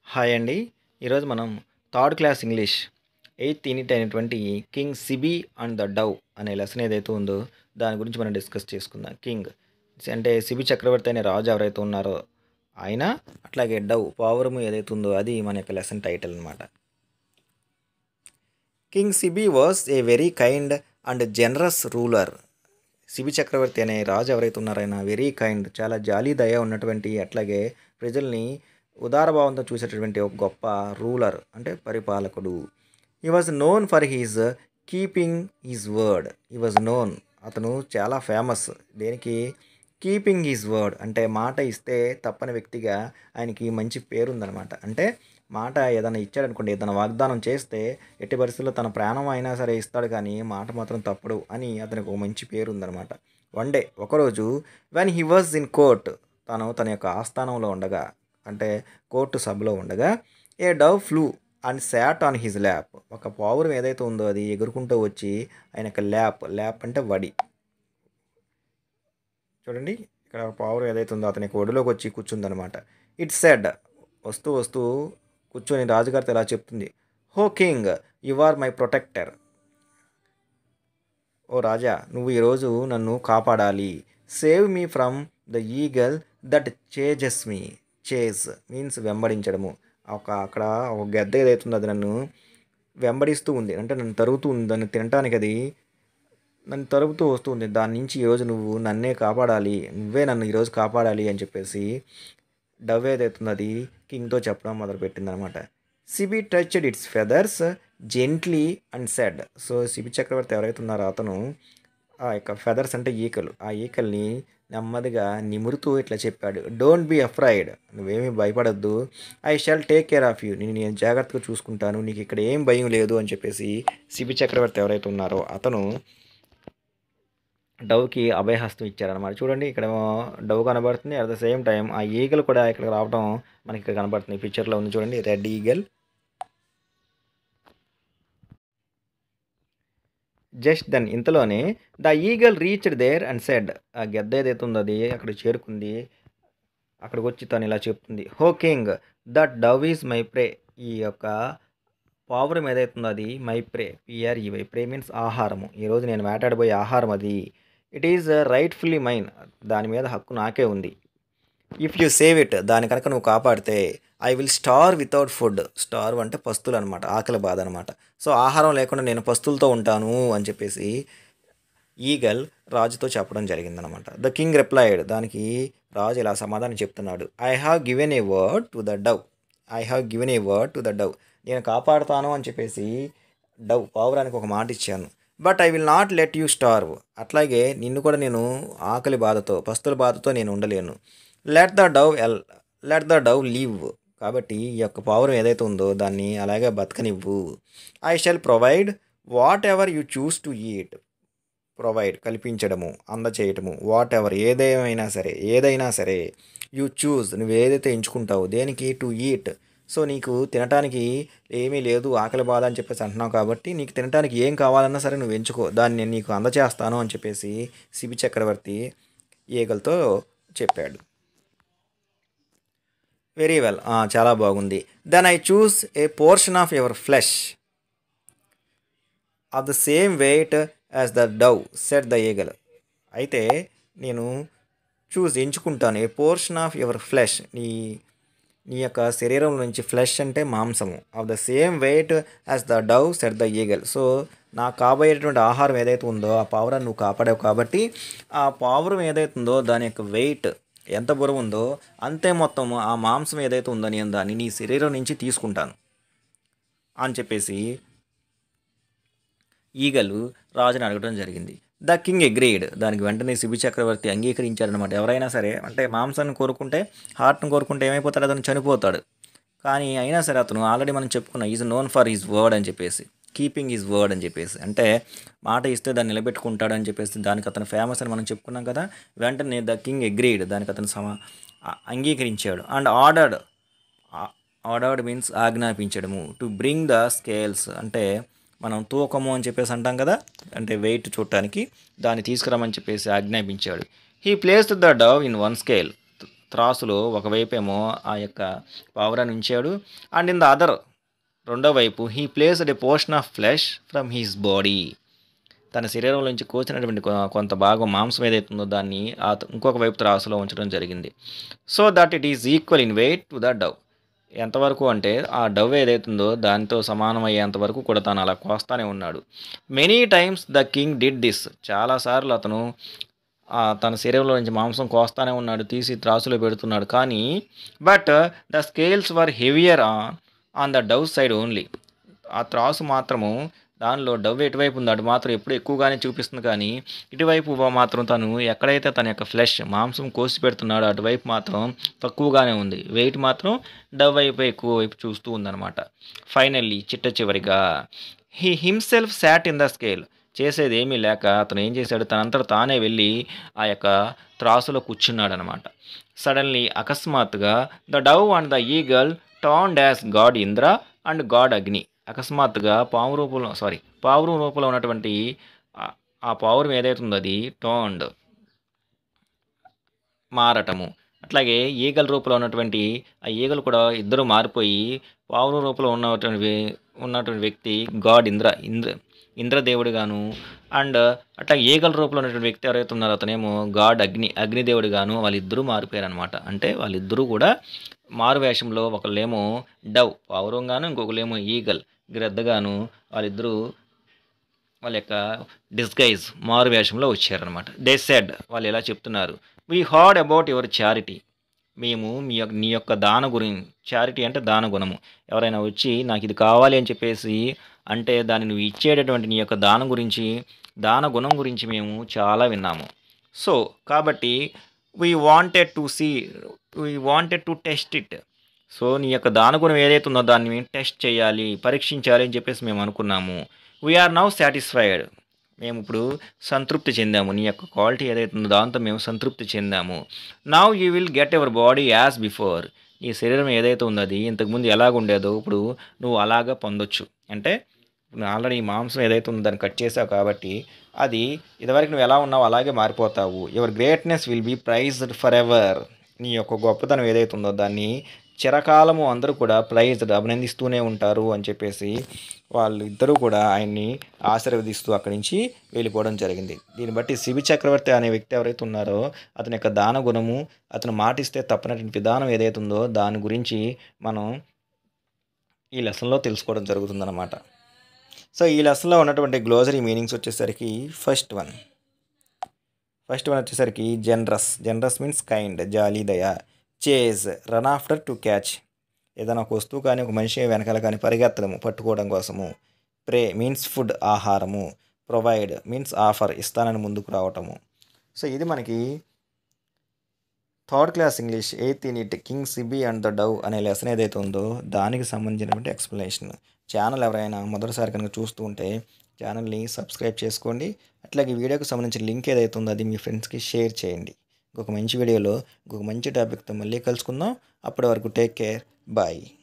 hi అండి ఈరోజు మనం third class English eighth unit అయినటువంటి king Sibi and the dove అనే లెసన్ ఏదైతే ఉందో దాని గురించి మనం డిస్కస్ చేసుకుందాం కింగ్ అంటే సిబి చక్రవర్తి అనే రాజు ఎవరైతే ఉన్నారో ఆయన అట్లాగే డవ్ పావురము ఏదైతే ఉందో అది మన యొక్క లెసన్ టైటిల్ అనమాట king Sibi was a very kind and generous ruler Shibi చక్రవర్తి అనే రాజు ఎవరైతే ఉన్నారో ఆయన వెరీ కైండ్ చాలా జాలి దయ ఉన్నటువంటి అట్లాగే ప్రజల్ని ఉదారభావంతో చూసేటటువంటి ఒక గొప్ప రూలర్ అంటే పరిపాలకుడు he was known for his keeping his word he was known అతను చాలా ఫేమస్ దేనికి కీపింగ్ హిజ్ వర్డ్ అంటే మాట ఇస్తే తప్పని వ్యక్తిగా ఆయనకి మంచి పేరు ఉందన్నమాట అంటే మాట ఏదైనా ఇచ్చాడనుకోండి ఏదైనా వాగ్దానం చేస్తే ఎట్టి పరిస్థితుల్లో తన ప్రాణం అయినా సరే ఇస్తాడు కానీ మాట మాత్రం తప్పడు అని అతనికి ఒక మంచి పేరు ఉందన్నమాట వన్ డే ఒకరోజు when he was in court తను తన యొక్క ఆస్థానంలో ఉండగా అంటే కోర్టు సభలో ఉండగా a dove flew and sat on his lap ఒక పావురం ఏదైతే ఉందో అది ఎగురుకుంటూ వచ్చి ఆయన యొక్క ల్యాప్ ల్యాప్ అంటే వడి చూడండి ఇక్కడ పావురం ఏదైతే ఉందో అతనికి ఒడిలోకి వచ్చి కూర్చుందనమాట ఇట్ సెడ్ వస్తూ వస్తూ కూర్చొని రాజుగారితో ఇలా చెప్తుంది oh king you are my protector ఓ రాజా నువ్వు ఈరోజు నన్ను కాపాడాలి save me from the eagle that chases me chase means వెంబడించడము ఒక అక్కడ ఒక గద్ద ఏదైతుందో అది నన్ను వెంబడిస్తూ ఉంది అంటే నన్ను తరుగుతూ ఉంది దాన్ని తినటానికి అది నన్ను తరుపుతూ వస్తుంది దాని నుంచి ఈరోజు నువ్వు నన్నే కాపాడాలి నువ్వే నన్ను ఈరోజు కాపాడాలి అని చెప్పేసి డవ్ ఏదైతుందో అది కింగ్తో చెప్పడం మొదలుపెట్టింది అనమాట Sibi touched its feathers gently and said so Sibi చక్రవర్తి ఎవరైతే ఉన్నారో అతను ఆ యొక్క ఫెదర్స్ అంటే ఈకలు ఆ ఈకల్ని నెమ్మదిగా నిమురుతూ ఇట్లా చెప్పాడు డోంట్ బీ అఫ్రైడ్ నువ్వేమీ భయపడద్దు I shall take care of you నేను నేను జాగ్రత్తగా చూసుకుంటాను నీకు ఇక్కడ ఏం భయం లేదు అని చెప్పేసి సిబి చక్రవర్తి ఎవరైతే ఉన్నారో అతను డవ్కి అభయహస్తం ఇచ్చారనమాట చూడండి ఇక్కడ డవ్ కనబడుతుంది అట్ ద సేమ్ టైం ఆ ఈగల్ కూడా ఇక్కడ రావడం మనకి ఇక్కడ కనబడుతుంది పిక్చర్లో ఉంది చూడండి రెడ్ ఈగల్ జస్ట్ దెన్ ఇంతలోనే the eagle reached there and said ఆ గెద్ద ఏదైతే ఉందో అది అక్కడ చేరుకుంది అక్కడికి వచ్చి తను ఇలా చెప్తుంది oh king that dove is my prey ఈ యొక్క పావురం ఏదైతుందో అది my prey P R E Y prey means ఆహారము ఈరోజు నేను వేటాడబోయే ఆహారం అది ఇట్ ఈజ్ రైట్ఫుల్లీ మైన్ దాని మీద హక్కు నాకే ఉంది ఇఫ్ యూ సేవ్ ఇట్ దాని కనుక నువ్వు కాపాడితే I will starve without food starve అంటే పస్తులు అనమాట ఆకలి బాధ అనమాట సో ఆహారం లేకుండా నేను పస్తులతో ఉంటాను అని చెప్పేసి ఈగల్ రాజుతో చెప్పడం జరిగిందనమాట ద కింగ్ రిప్లైడ్ దానికి రాజు ఇలా సమాధానం చెప్తున్నాడు I have given a word to the dove I have given a word to the dove నేను కాపాడుతాను అని చెప్పేసి డవ్ పావురానికి ఒక మాట ఇచ్చాను but I will not let you starve అట్లాగే నిన్ను కూడా నేను ఆకలి బాధతో పస్తుల బాధతో నేను ఉండలేను లెట్ ద డవ్ ఎల్ లెట్ ద డవ్ లీవ్ కాబట్టి ఈ యొక్క పావురం ఏదైతే ఉందో దాన్ని అలాగే బతకనివ్వు I shall provide whatever you choose to eat provide కల్పించడము అందచేయటము వాట్ ఎవర్ ఏదేమైనా సరే ఏదైనా సరే యూ చూస్ నువ్వు ఏదైతే ఎంచుకుంటావు దేనికి టు ఈట్ సో నీకు తినటానికి ఏమీ లేదు ఆకలి బాధ అని చెప్పేసి అంటున్నావు కాబట్టి నీకు తినటానికి ఏం కావాలన్నా సరే నువ్వు ఎంచుకో దాన్ని నేను నీకు అందచేస్తాను అని చెప్పేసి శిబి చక్రవర్తి ఈగలతో చెప్పాడు వెరీ వెల్ చాలా బాగుంది then I choose a portion of your flesh of the same weight as the dove said the eagle అయితే నేను చూస్ ఎంచుకుంటాను a portion of your flesh నీ నీ యొక్క శరీరం నుంచి ఫ్లెష్ అంటే మాంసము of the same weight as the dove said the eagle so నాకు కాబోయేటువంటి ఆహారం ఏదైతే ఉందో ఆ పావురాన్ని నువ్వు కాపాడావు కాబట్టి ఆ పావురం ఏదైతే ఉందో దాని యొక్క వెయిట్ ఎంత బరువు ఉందో అంతే మొత్తం ఆ మాంసం ఏదైతే ఉందో నేను దాన్ని నీ శరీరం నుంచి తీసుకుంటాను అని చెప్పేసి ఈగలు రాజుని అడగడం జరిగింది ద కింగ్ అగ్రీడ్ దానికి వెంటనే శిబి చక్రవర్తి అంగీకరించారనమాట ఎవరైనా సరే అంటే మాంసాన్ని కోరుకుంటే హార్ట్ని కోరుకుంటే ఏమైపోతాడు అతను చనిపోతాడు కానీ అయినా సరే అతను ఆల్రెడీ మనం చెప్పుకున్నాం is known for his word అని చెప్పేసి కీపింగ్ హిజ్ వర్డ్ అని చెప్పేసి అంటే మాట ఇస్తే దాన్ని నిలబెట్టుకుంటాడు అని చెప్పేసి దానికి అతను ఫేమస్ అని మనం చెప్పుకున్నాం కదా వెంటనే ద కింగ్ అగ్రీడ్ దానికి అతను సమ అంగీకరించాడు అండ్ ఆర్డర్డ్ ఆర్డర్డ్ మీన్స్ ఆజ్ఞాపించడము టు బ్రింగ్ ద స్కేల్స్ అంటే మనం తూకము అని చెప్పేసి అంటాం కదా అంటే వెయిట్ చూడటానికి దాన్ని తీసుకురమని చెప్పేసి ఆజ్ఞాపించాడు he placed the dove in one scale త్రాసులో ఒకవైపేమో ఆ యొక్క పావురాన్ని ఉంచాడు అండ్ ఇన్ ద అదర్ రెండో వైపు he placed a portion of flesh from his body తన శరీరంలో నుంచి కోసినటువంటి కొ- కొంత భాగం మాంసం ఏదైతే ఉందో దాన్ని ఆ త- ఇంకొక వైపు త్రాసులో ఉంచడం జరిగింది so that it is equal in weight to the dove ఎంతవరకు అంటే ఆ డవ్ ఏదైతుందో దానితో సమానం అయ్యేంత వరకు కూడా తాను అలా కోస్తానే ఉన్నాడు many times the king did this చాలాసార్లు అతను ఆ తన శరీరంలో నుంచి మాంసం కోస్తానే ఉన్నాడు తీసి త్రాసులో పెడుతున్నాడు కానీ but the scales were heavier on the dove side only ఆ త్రాసు మాత్రము దానిలో డవ్ ఎటువైపు ఉందో అటు మాత్రం ఎప్పుడు ఎక్కువగానే చూపిస్తుంది కానీ ఇటువైపు మాత్రం తను ఎక్కడైతే తన యొక్క ఫ్లెష్ మాంసం కోసి పెడుతున్నాడో అటువైపు మాత్రం తక్కువగానే ఉంది వెయిట్ మాత్రం డవ్ వైపు ఎక్కువ వైపు చూస్తూ ఉందన్నమాట ఫైనల్లీ చిట్ట చివరిగా he himself sat in the scale చేసేది ఏమీ లేక అతను ఏం చేశాడు తనంతట తానే వెళ్ళి ఆ యొక్క త్రాసులో కూర్చున్నాడు అనమాట సడన్లీ అకస్మాత్తుగా the dove and the eagle turned as god Indra and god Agni అకస్మాత్తుగా పాము రూపంలో సారీ పావురం రూపంలో ఉన్నటువంటి ఆ- ఆ పావురం ఏదైతే ఉందో అది టోండ్ మారటము అట్లాగే ఈగల రూపంలో ఉన్నటువంటి ఆ ఈగలు కూడా ఇద్దరు మారిపోయి పావురం రూపంలో ఉన్నటువంటి వే- ఉన్నటువంటి వ్యక్తి గాడ్ ఇంద్ర ఇంద్ర ఇంద్రదేవుడిగాను అండ్ అట్లా ఈగల రూపంలో ఉన్నటువంటి వ్యక్తి ఎవరైతే ఉన్నారో అతనేమో గాడ్ అగ్ని అగ్నిదేవుడిగాను వాళ్ళిద్దరూ మారిపోయారు అనమాట అంటే వాళ్ళిద్దరూ కూడా మారు వేషంలో ఒకళ్ళేమో డవ్ పావురంగాను ఇంకొకళ్ళేమో ఈగల్ గ్రద్దగాను వాళ్ళిద్దరూ వాళ్ళ యొక్క డిస్గైజ్ మారు వేషంలో వచ్చారనమాట దే సెడ్ వాళ్ళు ఎలా చెప్తున్నారు we heard about your charity మేము మీ యొక్క నీ యొక్క దాన గురించి చారిటీ అంటే దాన గుణము ఎవరైనా వచ్చి నాకు ఇది కావాలి అని చెప్పేసి అంటే దాన్ని నువ్వు ఇచ్చేటటువంటి నీ యొక్క దానం గురించి దాన గుణం గురించి మేము చాలా విన్నాము సో కాబట్టి we wanted to see we wanted to test it so నీ యొక్క దాన గుణం ఏదైతే ఉందో దాన్ని టెస్ట్ చేయాలి పరీక్షించాలి అని చెప్పేసి మేము అనుకున్నాము వీఆర్ నౌ సాటిస్ఫైడ్ మేము ఇప్పుడు సంతృప్తి చెందాము నీ యొక్క క్వాలిటీ ఏదైతే ఉందో దాంతో మేము సంతృప్తి చెందాము now you will get your body as before నీ శరీరం ఏదైతే ఉందో అది ఇంతకుముందు ఎలాగ ఉండేదో ఇప్పుడు నువ్వు అలాగా పొందొచ్చు అంటే ఆల్రెడీ మాంసం ఏదైతే ఉందో దాన్ని కట్ చేసావు కాబట్టి అది ఇదివరకు నువ్వు ఎలా ఉన్నావు అలాగే మారిపోతావు your greatness will be praised forever నీ యొక్క గొప్పతనం ఏదైతే ఉందో దాన్ని చిరకాలము అందరూ కూడా ప్రైజ్డ్ అభినందిస్తూనే ఉంటారు అని చెప్పేసి వాళ్ళు ఇద్దరూ కూడా ఆయన్ని ఆశీర్వదిస్తూ అక్కడి నుంచి వెళ్ళిపోవడం జరిగింది దీన్ని బట్టి శిబి చక్రవర్తి అనే వ్యక్తి ఎవరైతే ఉన్నారో అతని యొక్క దాన గుణము అతను మాటిస్తే తప్పనటువంటి విధానం ఏదైతే ఉందో దాని గురించి మనం ఈ లెసన్లో తెలుసుకోవడం జరుగుతుందన్నమాట సో ఈ లెసన్లో ఉన్నటువంటి గ్లోజరీ మీనింగ్స్ వచ్చేసరికి ఫస్ట్ వన్ ఫస్ట్ వన్ వచ్చేసరికి జనరస్ జనరస్ మీన్స్ కైండ్ జాలీ దయ chase run after to catch ఏదైనా ఒక వస్తువు కానీ ఒక మనిషి వెనకాల కానీ పరిగెత్తడము పట్టుకోవడం కోసము ప్రే మీన్స్ ఫుడ్ ఆహారము ప్రొవైడ్ మీన్స్ ఆఫర్ ఇస్తానని ముందుకు రావటము సో ఇది మనకి third class English eighth unit king Sibi and the dove అనే లెసన్ ఏదైతే ఉందో దానికి సంబంధించినటువంటి ఎక్స్ప్లెనేషన్ ఛానల్ ఎవరైనా మొదటిసారి కనుక చూస్తూ ఉంటే ఛానల్ని సబ్స్క్రైబ్ చేసుకోండి అట్లాగే ఈ వీడియోకి సంబంధించిన లింక్ ఏదైతే ఉందో అది మీ ఫ్రెండ్స్కి షేర్ చేయండి ఇంకొక మంచి వీడియోలో ఇంకొక మంచి టాపిక్తో మళ్ళీ కలుసుకుందాం అప్పటి వరకు టేక్ కేర్ బాయ్